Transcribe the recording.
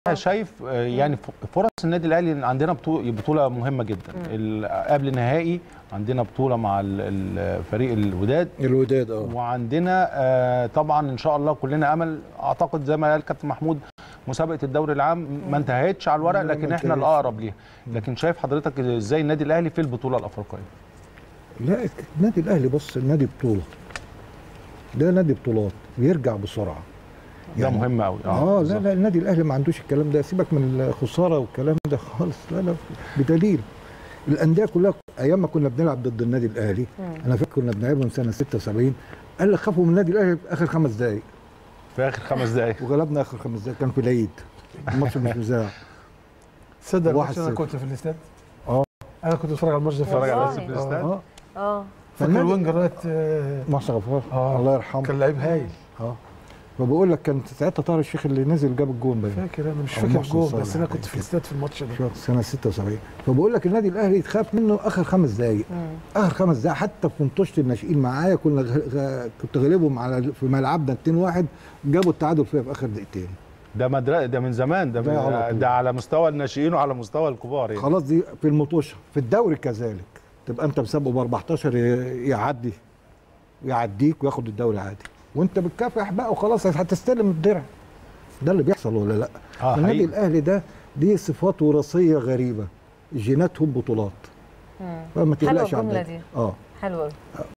انا شايف آه، يعني ف- فرص النادي الاهلي عندنا بطوله بطوله مهمه جدا ال- قبل النهائي عندنا بطوله مع ال- ال- فريق الوداد الوداد اه وعندنا آه، طبعا ان شاء الله كلنا امل اعتقد زي ما قال كابتن محمود مسابقه الدوري العام ما انتهتش على الورق لا، ما لكن احنا انتهتش. الاقرب ليها لكن شايف حضرتك ازاي النادي الاهلي في البطوله الافريقيه لا النادي الاهلي بص النادي بطوله ده نادي بطولات بيرجع بسرعه ده مهم قوي اه لا لا النادي الاهلي ما عندوش الكلام ده سيبك من الخساره والكلام ده خالص لا لا بدليل الانديه كلها ايام ما كنا بنلعب ضد النادي الاهلي انا فاكر كنا بنلعبهم سنه 76 قال لك خافوا من النادي الاهلي في اخر خمس دقائق في اخر خمس دقائق وغلبنا اخر خمس دقائق كان في العيد الماتش مش مذاع تصدق واحد الماتش انا صفر. كنت في الاستاد اه. انا كنت بتفرج على الماتش ده في اتفرج على الاستاد. في الاستاد اه اه فاكر فالنادي- الوينج رايت آه، محسن غفار آه. الله يرحمه كان لعيب هايل اه فبقول لك كان ساعتها طاهر الشيخ اللي نزل جاب الجون باين فاكر انا مش أو فاكر محسن الجول صالح بس انا كنت حاجة في الاستاد في الماتش ده شو- سنه 76 فبقول لك النادي الاهلي يتخاف منه اخر خمس دقائق اخر خمس دقائق حتى في منطقه الناشئين معايا كنا غ... غ... كنت غالبهم على في ملعبنا 2-1 جابوا التعادل فيها في اخر دقيقتين ده مدرسه ده من زمان ده ده على من طول. ده على مستوى الناشئين وعلى مستوى الكبار يعني خلاص دي في المطوشه في الدوري كذلك تبقى انت مسابقه ب 14 ي- يعدي يعديك وياخد الدوري عادي وانت بتكافح بقى وخلاص هتستلم الدرع ده اللي بيحصل ولا لا اه النادي حقيقي. الاهلي ده دي صفات وراثيه غريبه جيناتهم بطولات فما حلوه تقلقش عن الجمله ده. دي اه حلوه